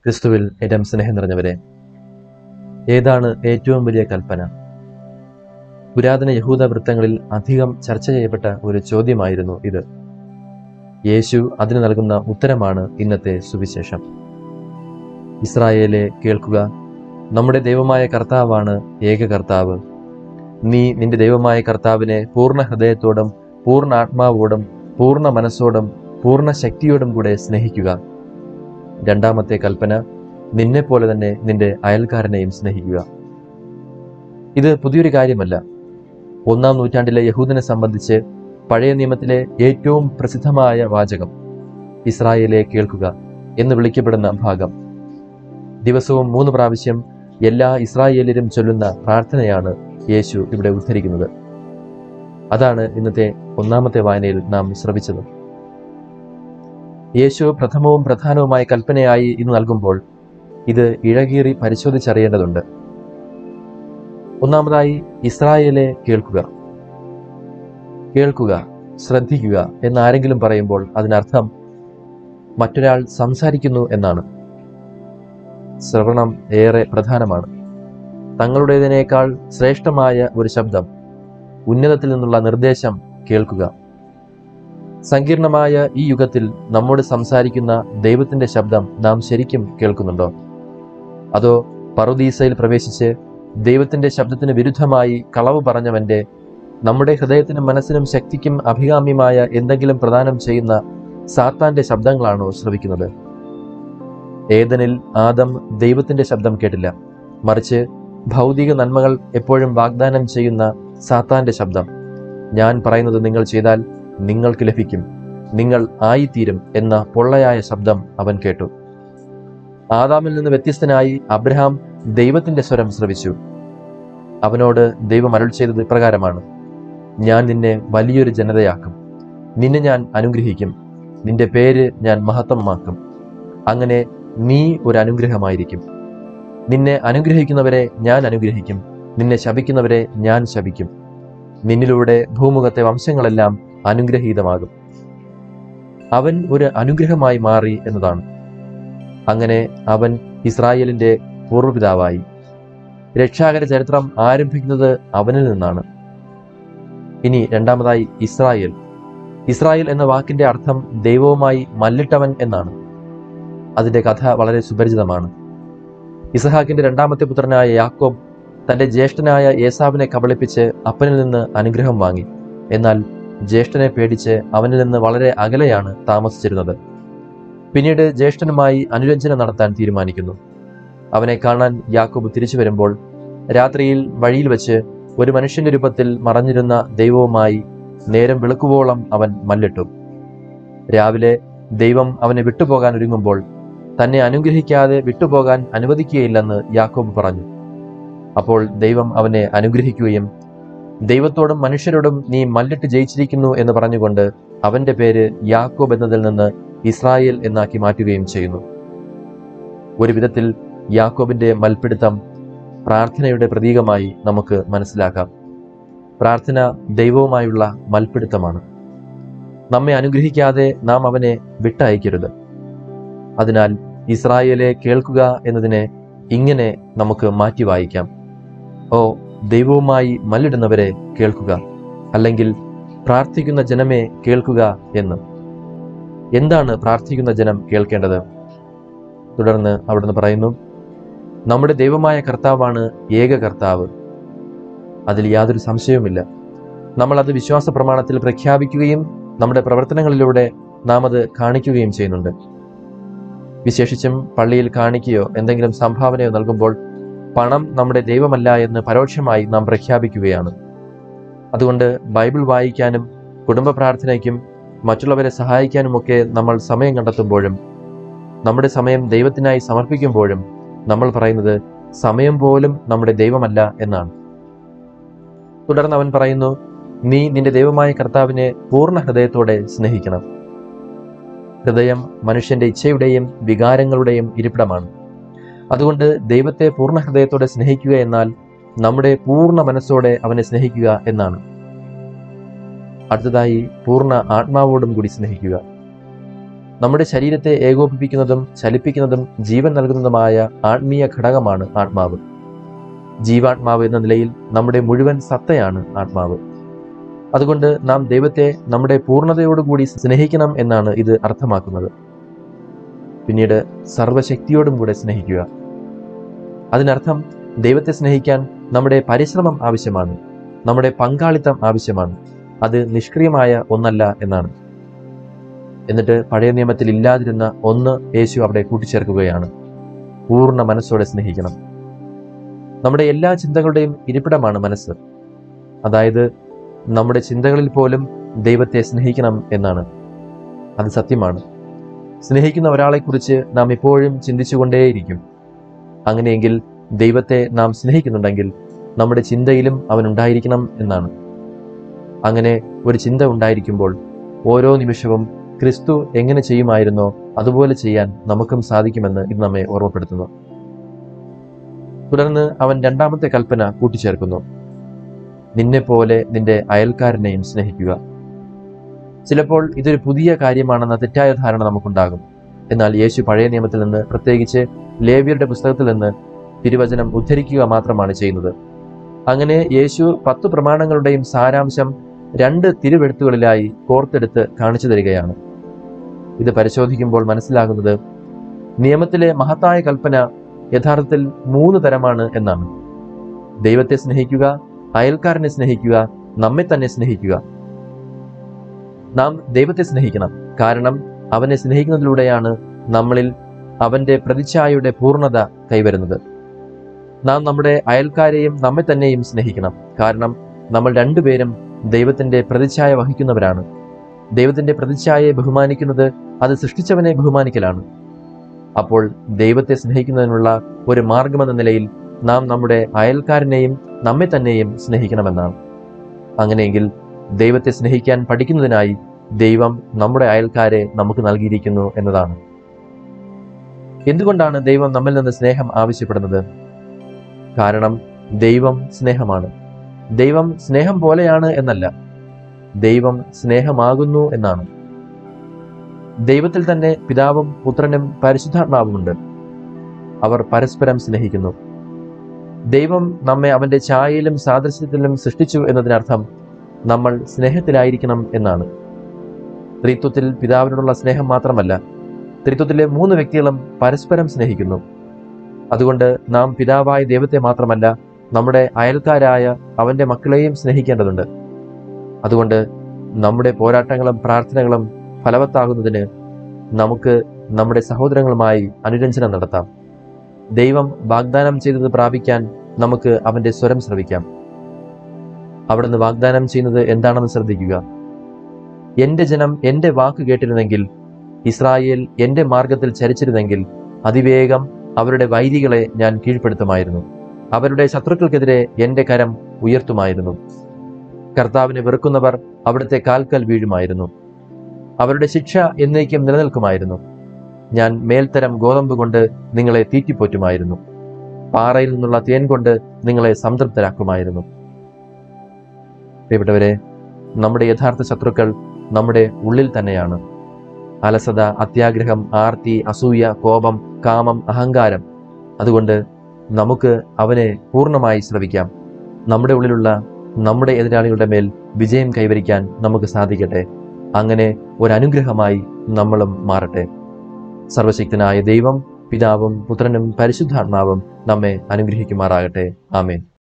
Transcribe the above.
ക്രിസ്തുവിൽ ഏറ്റവും സ്നേഹം നിറഞ്ഞവരെ ഏതാണ് ഏറ്റവും വലിയ കൽപ്പന പുരാതന യഹൂദ വൃത്തങ്ങളിൽ അധികം ചർച്ച ചെയ്യപ്പെട്ട ഒരു ചോദ്യമായിരുന്നു ഇത് യേശു അതിന് നൽകുന്ന ഉത്തരമാണ് ഇന്നത്തെ സുവിശേഷം ഇസ്രായേലെ കേൾക്കുക നമ്മുടെ ദൈവമായ കർത്താവാണ് ഏക കർത്താവ് നീ നിന്റെ ദൈവമായ കർത്താവിനെ പൂർണ്ണ ഹൃദയത്തോടും പൂർണ്ണ ആത്മാവോടും പൂർണ്ണ മനസ്സോടും പൂർണ്ണ ശക്തിയോടും കൂടെ സ്നേഹിക്കുക രണ്ടാമത്തെ കൽപ്പന നിന്നെപ്പോലെ തന്നെ നിന്റെ അയൽക്കാരനെയും സ്നേഹിക്കുക ഇത് പുതിയൊരു കാര്യമല്ല ഒന്നാം നൂറ്റാണ്ടിലെ യഹൂദനെ സംബന്ധിച്ച് പഴയ നിയമത്തിലെ ഏറ്റവും പ്രസിദ്ധമായ വാചകം ഇസ്രായേലെ കേൾക്കുക എന്ന് വിളിക്കപ്പെടുന്ന ഭാഗം ദിവസവും മൂന്ന് പ്രാവശ്യം എല്ലാ ഇസ്രായേലിലും ചൊല്ലുന്ന പ്രാർത്ഥനയാണ് യേശു ഇവിടെ ഉദ്ധരിക്കുന്നത് അതാണ് ഇന്നത്തെ ഒന്നാമത്തെ വായനയിൽ നാം ശ്രവിച്ചത് യേശു പ്രഥമവും പ്രധാനവുമായ കൽപ്പനയായി ഇന്ന് നൽകുമ്പോൾ ഇത് ഇഴകീറി പരിശോധിച്ചറിയേണ്ടതുണ്ട് ഒന്നാമതായി ഇസ്രായേലെ കേൾക്കുക കേൾക്കുക ശ്രദ്ധിക്കുക എന്ന് ആരെങ്കിലും പറയുമ്പോൾ അതിനർത്ഥം മറ്റൊരാൾ സംസാരിക്കുന്നു എന്നാണ് ശ്രവണം ഏറെ പ്രധാനമാണ് തങ്ങളുടേതിനേക്കാൾ ശ്രേഷ്ഠമായ ഒരു ശബ്ദം ഉന്നതത്തിൽ നിന്നുള്ള നിർദ്ദേശം കേൾക്കുക സങ്കീർണമായ ഈ യുഗത്തിൽ നമ്മോട് സംസാരിക്കുന്ന ദൈവത്തിന്റെ ശബ്ദം നാം ശരിക്കും കേൾക്കുന്നുണ്ടോ അതോ പറുദീസയിൽ പ്രവേശിച്ച് ദൈവത്തിന്റെ ശബ്ദത്തിന് വിരുദ്ധമായി കളവ് പറഞ്ഞവന്റെ നമ്മുടെ ഹൃദയത്തിനും മനസ്സിനും ശക്തിക്കും അഭികാമ്യമായ എന്തെങ്കിലും പ്രദാനം ചെയ്യുന്ന സാത്താന്റെ ശബ്ദങ്ങളാണോ ശ്രവിക്കുന്നത് ഏതനിൽ ആദം ദൈവത്തിന്റെ ശബ്ദം കേട്ടില്ല മറിച്ച് ഭൗതിക നന്മകൾ എപ്പോഴും വാഗ്ദാനം ചെയ്യുന്ന സാത്താന്റെ ശബ്ദം ഞാൻ പറയുന്നത് നിങ്ങൾ ചെയ്താൽ നിങ്ങൾക്ക് ലഭിക്കും നിങ്ങൾ ആയിത്തീരും എന്ന പൊള്ളയായ ശബ്ദം അവൻ കേട്ടു ആദാമിൽ നിന്ന് വ്യത്യസ്തനായി അബ്രഹാം ദൈവത്തിന്റെ സ്വരം ശ്രവിച്ചു അവനോട് ദൈവം അരുൾ ചെയ്തത് ഇപ്രകാരമാണ് ഞാൻ നിന്നെ വലിയൊരു ജനതയാക്കും നിന്നെ ഞാൻ അനുഗ്രഹിക്കും നിന്റെ പേര് ഞാൻ മഹത്വമാക്കും അങ്ങനെ നീ ഒരു അനുഗ്രഹമായിരിക്കും നിന്നെ അനുഗ്രഹിക്കുന്നവരെ ഞാൻ അനുഗ്രഹിക്കും നിന്നെ ശപിക്കുന്നവരെ ഞാൻ ശപിക്കും നിന്നിലൂടെ ഭൂമുഖത്തെ വംശങ്ങളെല്ലാം അനുഗ്രഹീതമാകും അവൻ ഒരു അനുഗ്രഹമായി മാറി എന്നതാണ് അങ്ങനെ അവൻ ഇസ്രായേലിന്റെ പൂർവ്വപിതാവായി രക്ഷാകര ചരിത്രം ആരംഭിക്കുന്നത് അവനിൽ നിന്നാണ് ഇനി രണ്ടാമതായി ഇസ്രായേൽ ഇസ്രായേൽ എന്ന വാക്കിന്റെ അർത്ഥം ദൈവവുമായി മല്ലിട്ടവൻ എന്നാണ് അതിന്റെ കഥ വളരെ സുപരിചിതമാണ് ഇസഹാക്കിന്റെ രണ്ടാമത്തെ പുത്രനായ യാക്കോബ് തന്റെ ജ്യേഷ്ഠനായ ഏസാവിനെ കബളിപ്പിച്ച് അപ്പനിൽ നിന്ന് അനുഗ്രഹം വാങ്ങി എന്നാൽ ജ്യേഷ്ഠനെ പേടിച്ച് അവനിൽ നിന്ന് വളരെ അകലെയാണ് താമസിച്ചിരുന്നത് പിന്നീട് ജ്യേഷ്ഠനുമായി അനുരഞ്ജനം നടത്താൻ തീരുമാനിക്കുന്നു അവനെ കാണാൻ യാക്കോബ് തിരിച്ചു വരുമ്പോൾ രാത്രിയിൽ വഴിയിൽ വെച്ച് ഒരു മനുഷ്യന്റെ രൂപത്തിൽ മറഞ്ഞിരുന്ന ദൈവവുമായി നേരം വെളുക്കുവോളം അവൻ മല്ലിട്ടു രാവിലെ ദൈവം അവനെ വിട്ടുപോകാൻ ഒരുങ്ങുമ്പോൾ തന്നെ അനുഗ്രഹിക്കാതെ വിട്ടുപോകാൻ അനുവദിക്കുകയില്ലെന്ന് യാക്കോബ് പറഞ്ഞു അപ്പോൾ ദൈവം അവനെ അനുഗ്രഹിക്കുകയും ദൈവത്തോടും മനുഷ്യരോടും നീ മല്ലിട്ട് ജയിച്ചിരിക്കുന്നു എന്ന് പറഞ്ഞുകൊണ്ട് അവന്റെ പേര് യാക്കോബ് എന്നതിൽ നിന്ന് ഇസ്രായേൽ എന്നാക്കി മാറ്റുകയും ചെയ്യുന്നു ഒരു വിധത്തിൽ യാക്കോബിന്റെ മൽപ്പിടുത്തം പ്രാർത്ഥനയുടെ പ്രതീകമായി നമുക്ക് മനസ്സിലാക്കാം പ്രാർത്ഥന ദൈവവുമായുള്ള മൽപ്പിടുത്തമാണ് നമ്മെ അനുഗ്രഹിക്കാതെ നാം അവനെ വിട്ടയക്കരുത് അതിനാൽ ഇസ്രായേലെ കേൾക്കുക എന്നതിനെ ഇങ്ങനെ നമുക്ക് മാറ്റി വായിക്കാം ഓ ദൈവവുമായി മല്ലിടുന്നവരെ കേൾക്കുക അല്ലെങ്കിൽ പ്രാർത്ഥിക്കുന്ന ജനമേ കേൾക്കുക എന്ന് എന്താണ് പ്രാർത്ഥിക്കുന്ന ജനം കേൾക്കേണ്ടത് തുടർന്ന് അവിടുന്ന് പറയുന്നു നമ്മുടെ ദൈവമായ കർത്താവാണ് ഏക കർത്താവ് അതിൽ യാതൊരു സംശയവുമില്ല നമ്മൾ അത് വിശ്വാസ പ്രമാണത്തിൽ പ്രഖ്യാപിക്കുകയും നമ്മുടെ പ്രവർത്തനങ്ങളിലൂടെ നാം അത് കാണിക്കുകയും ചെയ്യുന്നുണ്ട് വിശേഷിച്ചും പള്ളിയിൽ കാണിക്കുകയോ എന്തെങ്കിലും സംഭാവനയോ നൽകുമ്പോൾ പണം നമ്മുടെ ദൈവമല്ല എന്ന് പരോക്ഷമായി നാം പ്രഖ്യാപിക്കുകയാണ് അതുകൊണ്ട് ബൈബിൾ വായിക്കാനും കുടുംബ പ്രാർത്ഥനയ്ക്കും മറ്റുള്ളവരെ സഹായിക്കാനുമൊക്കെ നമ്മൾ സമയം കണ്ടെത്തുമ്പോഴും നമ്മുടെ സമയം ദൈവത്തിനായി സമർപ്പിക്കുമ്പോഴും നമ്മൾ പറയുന്നത് സമയം പോലും നമ്മുടെ ദൈവമല്ല എന്നാണ് തുടർന്ന് അവൻ പറയുന്നു നീ നിന്റെ ദൈവമായ കർത്താവിനെ പൂർണ്ണ ഹൃദയത്തോടെ സ്നേഹിക്കണം ഹൃദയം മനുഷ്യന്റെ ഇച്ഛയുടെയും വികാരങ്ങളുടെയും ഇരിപ്പിടമാണ് അതുകൊണ്ട് ദൈവത്തെ പൂർണ്ണ ഹൃദയത്തോടെ സ്നേഹിക്കുക എന്നാൽ നമ്മുടെ പൂർണ്ണ മനസ്സോടെ അവനെ സ്നേഹിക്കുക എന്നാണ് അടുത്തതായി പൂർണ്ണ ആത്മാവോടും കൂടി സ്നേഹിക്കുക നമ്മുടെ ശരീരത്തെ ഏകോപിപ്പിക്കുന്നതും ചലിപ്പിക്കുന്നതും ജീവൻ നൽകുന്നതുമായ ആത്മീയ ഘടകമാണ് ആത്മാവ് ജീവാത്മാവ് എന്ന നിലയിൽ നമ്മുടെ മുഴുവൻ സത്തയാണ് ആത്മാവ് അതുകൊണ്ട് നാം ദൈവത്തെ നമ്മുടെ പൂർണ്ണതയോടുകൂടി സ്നേഹിക്കണം എന്നാണ് ഇത് അർത്ഥമാക്കുന്നത് പിന്നീട് സർവശക്തിയോടും കൂടെ സ്നേഹിക്കുക അതിനർത്ഥം ദൈവത്തെ സ്നേഹിക്കാൻ നമ്മുടെ പരിശ്രമം ആവശ്യമാണ് നമ്മുടെ പങ്കാളിത്തം ആവശ്യമാണ് അത് നിഷ്ക്രിയമായ ഒന്നല്ല എന്നാണ് എന്നിട്ട് പഴയ നിയമത്തിൽ ഇല്ലാതിരുന്ന ഒന്ന് യേശു അവിടെ കൂട്ടിച്ചേർക്കുകയാണ് പൂർണ്ണ മനസ്സോടെ സ്നേഹിക്കണം നമ്മുടെ എല്ലാ ചിന്തകളുടെയും ഇരിപ്പിടമാണ് മനസ്സ് അതായത് നമ്മുടെ ചിന്തകളിൽ പോലും ദൈവത്തെ സ്നേഹിക്കണം എന്നാണ് അത് സത്യമാണ് സ്നേഹിക്കുന്ന ഒരാളെക്കുറിച്ച് നാം എപ്പോഴും ചിന്തിച്ചുകൊണ്ടേയിരിക്കും അങ്ങനെയെങ്കിൽ ദൈവത്തെ നാം സ്നേഹിക്കുന്നുണ്ടെങ്കിൽ നമ്മുടെ ചിന്തയിലും അവൻ ഉണ്ടായിരിക്കണം എന്നാണ് അങ്ങനെ ഒരു ചിന്ത ഉണ്ടായിരിക്കുമ്പോൾ ഓരോ നിമിഷവും ക്രിസ്തു എങ്ങനെ ചെയ്യുമായിരുന്നോ അതുപോലെ ചെയ്യാൻ നമുക്കും സാധിക്കുമെന്ന് ഇത് നമ്മെ ഓർമ്മപ്പെടുത്തുന്നു തുടർന്ന് അവൻ രണ്ടാമത്തെ കൽപ്പന കൂട്ടിച്ചേർക്കുന്നു നിന്നെ പോലെ നിന്റെ അയൽക്കാരനെയും സ്നേഹിക്കുക ചിലപ്പോൾ ഇതൊരു പുതിയ കാര്യമാണെന്ന തെറ്റായ ധാരണ നമുക്കുണ്ടാകും എന്നാൽ യേശു പഴയ നിയമത്തിൽ നിന്ന് പ്രത്യേകിച്ച് ലേവ്യരുടെ പുസ്തകത്തിൽ നിന്ന് തിരുവചനം ഉദ്ധരിക്കുക മാത്രമാണ് ചെയ്യുന്നത് അങ്ങനെ യേശു പത്ത് പ്രമാണങ്ങളുടെയും സാരാംശം രണ്ട് തിരുവെഴുത്തുകളിലായി കോർത്തെടുത്ത് കാണിച്ചു തരികയാണ് ഇത് പരിശോധിക്കുമ്പോൾ മനസ്സിലാകുന്നത് നിയമത്തിലെ മഹത്തായ കൽപ്പന യഥാർത്ഥത്തിൽ മൂന്ന് തരമാണ് എന്നാണ് ദൈവത്തെ സ്നേഹിക്കുക അയൽക്കാരനെ സ്നേഹിക്കുക നമ്മെ തന്നെ സ്നേഹിക്കുക നാം ദൈവത്തെ സ്നേഹിക്കണം കാരണം അവനെ സ്നേഹിക്കുന്നതിലൂടെയാണ് നമ്മളിൽ അവന്റെ പ്രതിച്ഛായയുടെ പൂർണ്ണത കൈവരുന്നത് നാം നമ്മുടെ അയൽക്കാരെയും നമ്മെ തന്നെയും സ്നേഹിക്കണം കാരണം നമ്മൾ രണ്ടുപേരും ദൈവത്തിന്റെ പ്രതിച്ഛായ വഹിക്കുന്നവരാണ് ദൈവത്തിന്റെ പ്രതിച്ഛായയെ ബഹുമാനിക്കുന്നത് അത് സൃഷ്ടിച്ചവനെ ബഹുമാനിക്കലാണ് അപ്പോൾ ദൈവത്തെ സ്നേഹിക്കുന്നതിനുള്ള ഒരു മാർഗമെന്ന നിലയിൽ നാം നമ്മുടെ അയൽക്കാരനെയും നമ്മെ തന്നെയും സ്നേഹിക്കണമെന്നാണ് അങ്ങനെയെങ്കിൽ ദൈവത്തെ സ്നേഹിക്കാൻ പഠിക്കുന്നതിനായി ദൈവം നമ്മുടെ അയൽക്കാരെ നമുക്ക് നൽകിയിരിക്കുന്നു എന്നതാണ് എന്തുകൊണ്ടാണ് ദൈവം നമ്മിൽ നിന്ന് സ്നേഹം ആവശ്യപ്പെടുന്നത് കാരണം ദൈവം സ്നേഹമാണ് ദൈവം സ്നേഹം പോലെയാണ് എന്നല്ല ദൈവം സ്നേഹമാകുന്നു എന്നാണ് ദൈവത്തിൽ തന്നെ പിതാവും പുത്രനും പരിശുദ്ധാത്മാവുമുണ്ട് അവർ പരസ്പരം സ്നേഹിക്കുന്നു ദൈവം നമ്മെ അവന്റെ ഛായയിലും സാദൃശ്യത്തിലും സൃഷ്ടിച്ചു എന്നതിനർത്ഥം നമ്മൾ സ്നേഹത്തിലായിരിക്കണം എന്നാണ് ത്രിത്വത്തിൽ പിതാവിനോടുള്ള സ്നേഹം മാത്രമല്ല ത്രിത്വത്തിലെ മൂന്ന് വ്യക്തികളും പരസ്പരം സ്നേഹിക്കുന്നു അതുകൊണ്ട് നാം പിതാവായ ദൈവത്തെ മാത്രമല്ല നമ്മുടെ അയൽക്കാരായ അവന്റെ മക്കളെയും സ്നേഹിക്കേണ്ടതുണ്ട് അതുകൊണ്ട് നമ്മുടെ പോരാട്ടങ്ങളും പ്രാർത്ഥനകളും ഫലവത്താകുന്നതിന് നമുക്ക് നമ്മുടെ സഹോദരങ്ങളുമായി അനുരഞ്ജനം നടത്താം ദൈവം വാഗ്ദാനം ചെയ്തത് പ്രാപിക്കാൻ നമുക്ക് അവന്റെ സ്വരം ശ്രവിക്കാം അവിടുന്ന് വാഗ്ദാനം ചെയ്യുന്നത് എന്താണെന്ന് ശ്രദ്ധിക്കുക എന്റെ ജനം എന്റെ വാക്ക് കേട്ടിരുന്നെങ്കിൽ ഇസ്രായേൽ എന്റെ മാർഗത്തിൽ ചരിച്ചിരുന്നെങ്കിൽ അതിവേഗം അവരുടെ വൈരികളെ ഞാൻ കീഴ്പ്പെടുത്തുമായിരുന്നു അവരുടെ ശത്രുക്കൾക്കെതിരെ എന്റെ കരം ഉയർത്തുമായിരുന്നു കർത്താവിനെ വെറുക്കുന്നവർ അവിടുത്തെ കാൽക്കൽ വീഴുമായിരുന്നു അവരുടെ ശിക്ഷ എന്നേക്കും നിലനിൽക്കുമായിരുന്നു ഞാൻ മേൽത്തരം ഗോതമ്പ് കൊണ്ട് നിങ്ങളെ തീറ്റിപ്പോറ്റുമായിരുന്നു പാറയിൽ നിന്നുള്ള തേൻ കൊണ്ട് നിങ്ങളെ സംതൃപ്തരാക്കുമായിരുന്നു പ്രിയപ്പെട്ടവരെ നമ്മുടെ യഥാർത്ഥ ശത്രുക്കൾ നമ്മുടെ ഉള്ളിൽ തന്നെയാണ് അലസത അത്യാഗ്രഹം ആർത്തി അസൂയ കോപം കാമം അഹങ്കാരം അതുകൊണ്ട് നമുക്ക് അവനെ പൂർണ്ണമായി ശ്രവിക്കാം നമ്മുടെ ഉള്ളിലുള്ള നമ്മുടെ എതിരാളികളുടെ മേൽ വിജയം കൈവരിക്കാൻ നമുക്ക് സാധിക്കട്ടെ അങ്ങനെ ഒരു അനുഗ്രഹമായി നമ്മളും മാറട്ടെ സർവശക്തനായ ദൈവം പിതാവും പുത്രനും പരിശുദ്ധാത്മാവും നമ്മെ അനുഗ്രഹിക്കുമാറാകട്ടെ ആമേൻ